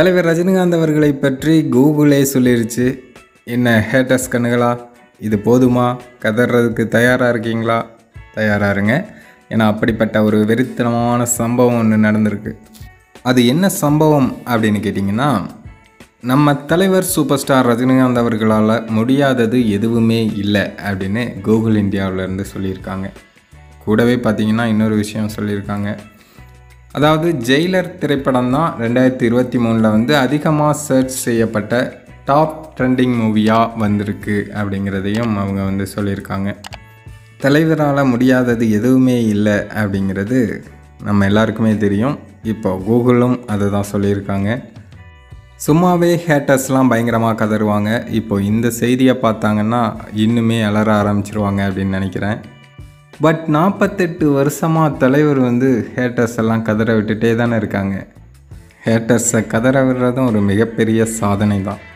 தலைவர் ரஜினிகாந்த் அவர்களை பற்றி கூகுளே சொல்லிருச்சு என்ன ஹேட்டர்ஸ் கண்ணுகளா இது போதுமா கதறதுக்கு தயாராக இருக்கீங்களா தயாராக இருங்க ஏன்னா அப்படிப்பட்ட ஒரு வெறித்தனமான சம்பவம் ஒன்று நடந்திருக்கு அது என்ன சம்பவம் அப்படின்னு கேட்டிங்கன்னா நம்ம தலைவர் சூப்பர் ஸ்டார் ரஜினிகாந்த் அவர்களால் முடியாதது எதுவுமே இல்லை அப்படின்னு கூகுள் இந்தியாவிலேருந்து சொல்லியிருக்காங்க கூடவே பார்த்தீங்கன்னா இன்னொரு விஷயம் சொல்லியிருக்காங்க அதாவது ஜெயிலர் திரைப்படம் தான் ரெண்டாயிரத்தி இருபத்தி மூணில் வந்து அதிகமாக சர்ச் செய்யப்பட்ட டாப் ட்ரெண்டிங் மூவியாக வந்திருக்கு அப்படிங்கிறதையும் அவங்க வந்து சொல்லியிருக்காங்க தலைவரால் முடியாதது எதுவுமே இல்லை அப்படிங்கிறது நம்ம எல்லாருக்குமே தெரியும் இப்போ கூகுளும் அதை தான் சொல்லியிருக்காங்க சும்மாவே ஹேட்டர்ஸ்லாம் பயங்கரமாக கதறுவாங்க இப்போ இந்த செய்தியை பார்த்தாங்கன்னா இன்னுமே அலற ஆரம்பிச்சிருவாங்க அப்படின்னு நினைக்கிறேன் பட் நாற்பத்தெட்டு வருஷமாக தலைவர் வந்து ஹேட்டர்ஸ் எல்லாம் கதற விட்டுட்டே தானே இருக்காங்க ஹேட்டர்ஸை கதற விடுறதும் ஒரு மிகப்பெரிய சாதனை தான்